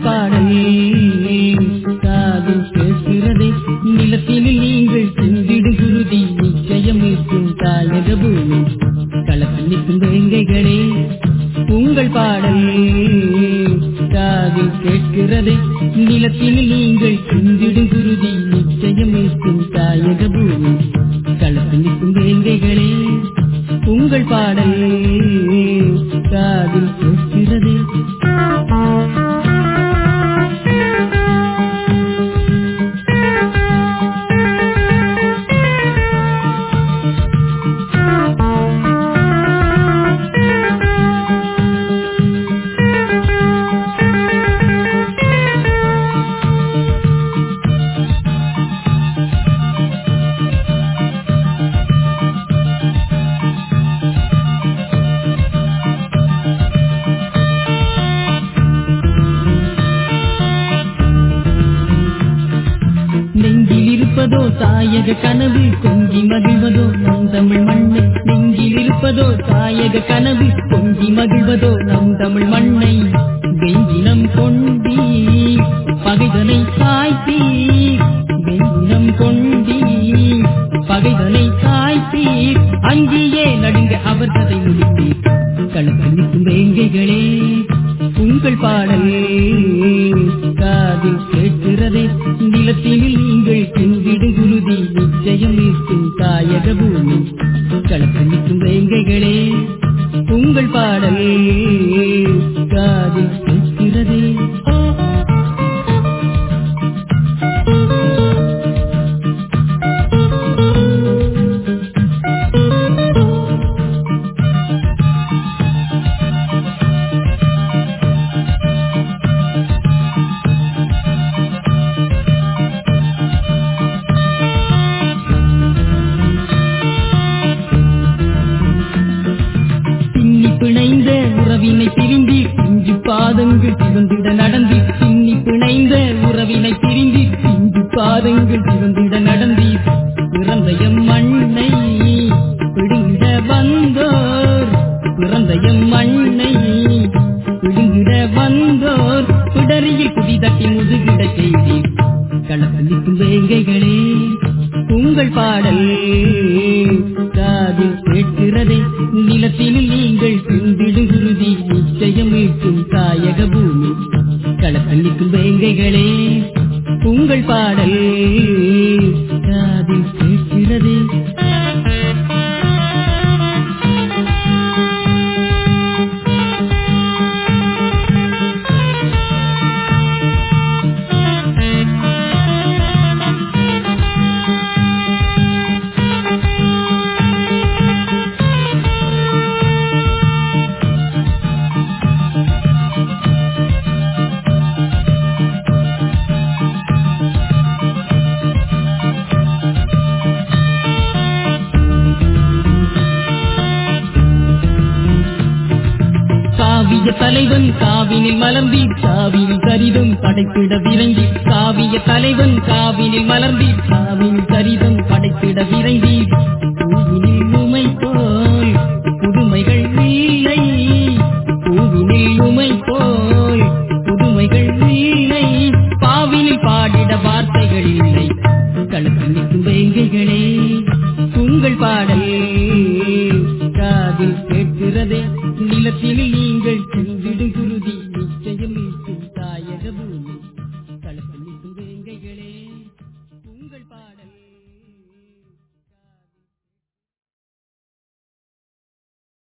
பாடல் காதில் கேட்கிறதே நிலத்தில் நீங்கள் சிந்திடு குருதி நிச்சயம் இருக்கும் தாயக பூமி களத்தில் நிற்கும் வேங்கைகளே உங்கள் பாடல் காதில் கேட்கிறதே நிலத்தில் நீங்கள் சிந்திடு குருதி நிச்சயம் இருக்கும் தாயக பூமி களத்தில் நிற்கும் வேங்கைகளே உங்கள் பாடல் காதில் கேட்கிறதே நெஞ்சில் இருப்பதோ தாயக கனவு கொஞ்சி மகிழ்வதோ நம் தமிழ் மண்ணை நெஞ்சில் இருப்பதோ தாயக கனவு கொஞ்சி மகிழ்வதோ நம் தமிழ் மண்ணை வெஞ்சினம் கொண்டி பகைதனை சாய்த்தி வெஞ்சினம் கொண்டி பகைதனை சாய்த்தி அங்கேயே நடுங்க அவர் கதை முடித்தீர் களத்தில் நிற்கும் வேங்கைகளே உங்கள் பாடல் காதில் கேட்கிறதே நிலத்தில் நீங்கள் சென்றிடும் குருதி நிச்சயம் இருக்கும் தாயக பூமி களத்தில் நிற்கும் வேங்கைகளே உங்கள் பாடல் காதில் கேட்கிறதே பின்னி பிணைந்த உறவினை பிரிந்தி பிஞ்சு பாதங்கள் சிவந்திட நடந்தி பின்னி பிணைந்த உறவினை பிரிந்தி பிஞ்சு பாதங்கள் சிவந்திட நடந்தி பிறந்த எம் மண்ணை பிடுங்கிட வந்தோர் பிறந்த எம் மண்ணை பிடுங்கிட வந்தோர் பிடரியில் குதி தட்டி முதுகிட செய்தி களப்பள்ளிக்கும் வேங்கைகளே உங்கள் பாடல் காதில் கேட்கிறதே நிலத்தில் நீங்கள் சிந்திடு குருதி நிச்சயம் மீட்டும் தாயக பூமி களப்பள்ளிக்கும் வேங்கைகளே உங்கள் பாடல் காதில் கேட்கிறதே காவிய தலைவன் காவினில் மலர்ந்தி காவியில் கரிதம் படைத்திட விரைந்தி காவிய தலைவன் காவினில் மலர்ந்தி காவியில் கரிதம் படைத்திட விரைந்தி